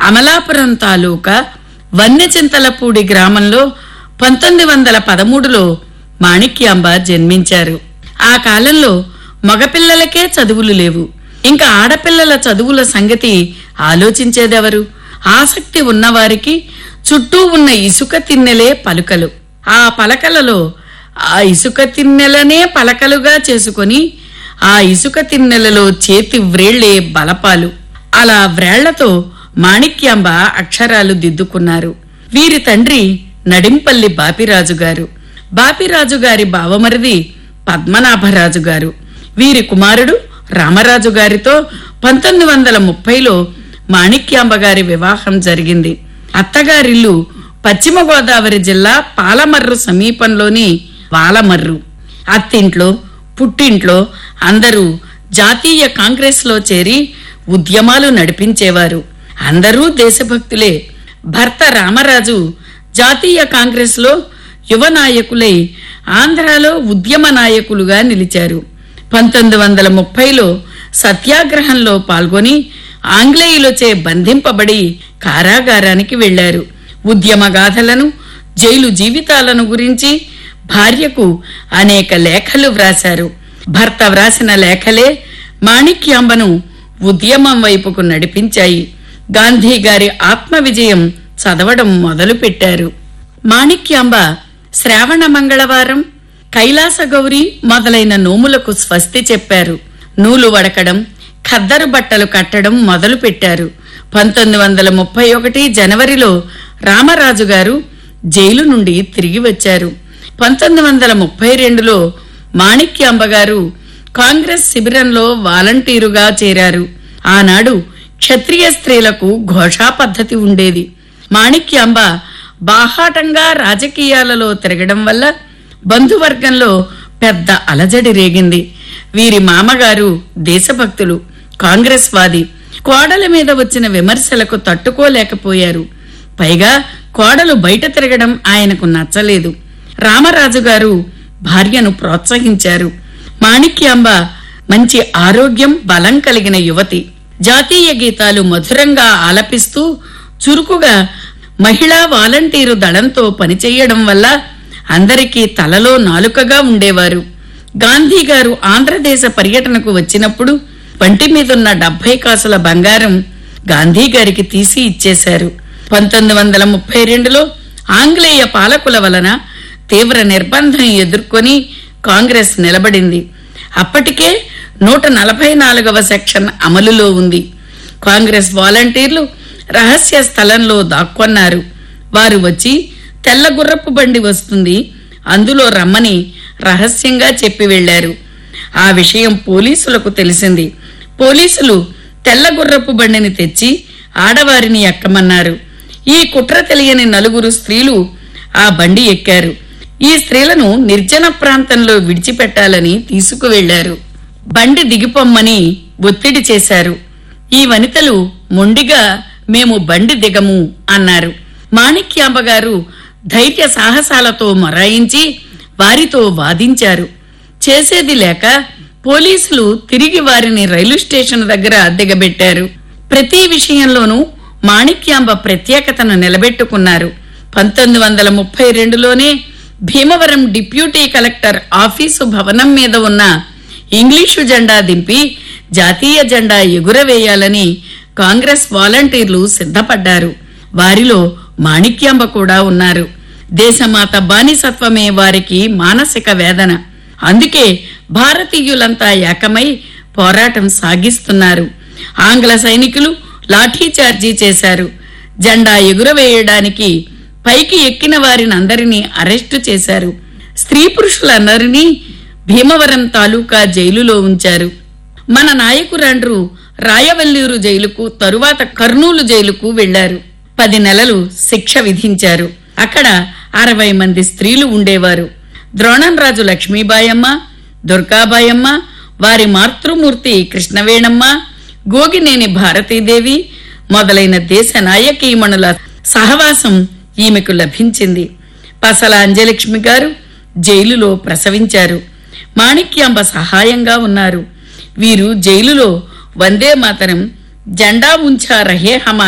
అమలాపురం తాలూకా వన్యచింతలపూడి గ్రామంలో పంతొమ్మిది వందల పదమూడులో మాణిక్యాంబ జన్మించారు ఆ కాలంలో మగపిల్లలకే చదువులు లేవు ఇంకా ఆడపిల్లల చదువుల సంగతి ఆలోచించేదెవరు ఆసక్తి ఉన్నవారికి చుట్టూ ఉన్న ఇసుక తిన్నెలే పలుకలు ఆ పలకలలో ఆ ఇసుక తిన్నెలనే పలకలుగా చేసుకొని ఆ ఇసుక తిన్నెలలో చేతి వ్రేళ్లే బలపాలు అలా వ్రేళ్లతో మాణిక్యాంబ అక్షరాలు దిద్దుకున్నారు వీరి తండ్రి నడింపల్లి బాపిరాజు గారు బాపిరాజు గారి బావమరిది పద్మనాభరాజు గారు వీరి కుమారుడు రామరాజు గారితో పంతొమ్మిది వందల ముప్పైలో మాణిక్యాంబ గారి వివాహం జరిగింది అత్తగారిల్లు పశ్చిమ గోదావరి జిల్లా పాలమర్రు సమీపంలోని వాలమర్రు అత్తింట్లో పుట్టింట్లో అందరూ జాతీయ కాంగ్రెస్ లో చేరి ఉద్యమాలు నడిపించేవారు అందరూ దేశభక్తులే భర్త రామరాజు జాతీయ కాంగ్రెస్ లో యువ నాయకులై ఆంధ్రాలో ఉద్యమ నాయకులుగా నిలిచారు పంతొమ్మిది వందల ముప్పైలో సత్యాగ్రహంలో పాల్గొని ఆంగ్లేయులచే బంధింపబడి కారాగారానికి వెళ్లారు ఉద్యమ గాథలను జైలు జీవితాలను గురించి భార్యకు అనేక లేఖలు వ్రాశారు భర్త వ్రాసిన లేఖలే మాణిక్యాంబను ఉద్యమం వైపుకు నడిపించాయి గాంధీ గారి ఆత్మ విజయం చదవడం మొదలుపెట్టారు మాణిక్యాంబ శ్రావణ మంగళవారం కైలాస గౌరి మొదలైన నోములకు స్వస్తి చెప్పారు నూలు వడకడం ఖద్దరు బట్టలు కట్టడం మొదలు పెట్టారు పంతొమ్మిది వందల ముప్పై ఒకటి జనవరిలో రామరాజు గారు జైలు నుండి తిరిగి వచ్చారు పంతొమ్మిది వందల ముప్పై రెండులో మాణిక్యాంబ గారు కాంగ్రెస్ శిబిరంలో వాలంటీరుగా చేరారు ఆనాడు క్షత్రియ స్త్రీలకు ఘోషా పద్ధతి ఉండేది మాణిక్యాంబ బాహాటంగా రాజకీయాలలో తిరగడం వల్ల బంధువర్గంలో పెద్ద అలజడి రేగింది వీరి మామగారు దేశభక్తులు కాంగ్రెస్ వాది కోడల మీద వచ్చిన విమర్శలకు తట్టుకోలేకపోయారు పైగా కోడలు బయట తిరగడం ఆయనకు నచ్చలేదు రామరాజు గారు భార్యను ప్రోత్సహించారు మాణిక్యాంబ మంచి ఆరోగ్యం బలం కలిగిన యువతి జాతీయ గీతాలు మధురంగా ఆలపిస్తూ చురుకుగా మహిళా వాలంటీరు దళంతో పనిచేయడం వల్ల అందరికీ తలలో నాలుకగా ఉండేవారు గాంధీ గారు ఆంధ్రదేశ పర్యటనకు వచ్చినప్పుడు వంటి మీదున్న డెబ్బై కాసుల బంగారం గాంధీ గారికి తీసి ఇచ్చేశారు పంతొమ్మిది వందల ముప్పై రెండులో ఆంగ్లేయ పాలకుల వలన తీవ్ర నిర్బంధం ఎదుర్కొని కాంగ్రెస్ నిలబడింది అప్పటికే నూట నలభై నాలుగవ సెక్షన్ అమలులో ఉంది కాంగ్రెస్ వాలంటీర్లు రహస్య స్థలంలో దాక్కొన్నారు వారు వచ్చి తెల్ల గుర్రపు బండి వస్తుంది అందులో రమ్మని రహస్యంగా చెప్పి వెళ్లారు ఆ విషయం పోలీసులకు తెలిసింది పోలీసులు తెల్ల గుర్రపు బండిని తెచ్చి ఆడవారిని ఎక్కమన్నారు ఈ కుట్ర తెలియని నలుగురు స్త్రీలు ఆ బండి ఎక్కారు ఈ స్త్రీలను నిర్జన ప్రాంతంలో విడిచిపెట్టాలని తీసుకువెళ్లారు బండి దిగిపోమ్మని ఒత్తిడి చేశారు ఈ వనితలు మొండిగా మేము బండి దిగము అన్నారు మాణిక్యాంబ గారు ధైర్య సాహసాలతో మొరాయించి వారితో వాదించారు చేసేది లేక పోలీసులు తిరిగి వారిని రైలు స్టేషన్ దగ్గర దిగబెట్టారు ప్రతి విషయంలోనూ మాణిక్యాంబ ప్రత్యేకతను నిలబెట్టుకున్నారు పంతొమ్మిది వందల ముప్పై రెండులోనే భీమవరం డిప్యూటీ కలెక్టర్ ఆఫీసు భవనం మీద ఉన్న ఇంగ్లీషు జెండా దింపి జాతీయ జెండా ఎగురవేయాలని కాంగ్రెస్ వాలంటీర్లు సిద్ధపడ్డారు వారిలో మాణిక్యాంబ కూడా ఉన్నారు దేశమాత బానిసత్వమే వారికి మానసిక వేదన అందుకే భారతీయులంతా ఏకమై పోరాటం సాగిస్తున్నారు ఆంగ్ల సైనికులు లాఠీచార్జీ చేశారు జెండా ఎగురవేయడానికి పైకి ఎక్కిన వారిని అందరినీ అరెస్టు చేశారు స్త్రీ పురుషులందరినీ భీమవరం తాలూకా జైలులో ఉంచారు మన నాయకురాండ్రు రాయవల్లూరు జైలుకు తరువాత కర్నూలు జైలుకు వెళ్లారు పది నెలలు శిక్ష విధించారు అక్కడ అరవై మంది స్త్రీలు ఉండేవారు ద్రోణంరాజు లక్ష్మీబాయమ్మ దుర్గాబాయమ్మ వారి మాతృమూర్తి కృష్ణవేణమ్మ గోగినేని భారతీదేవి మొదలైన దేశ నాయకీమణుల సహవాసం ఈమెకు లభించింది పసల అంజలక్ష్మి గారు జైలులో ప్రసవించారు మాణిక్యాంబ సహాయంగా ఉన్నారు వీరు జైలులో వందే మాతరం జెండా ఉంచా రహే హమా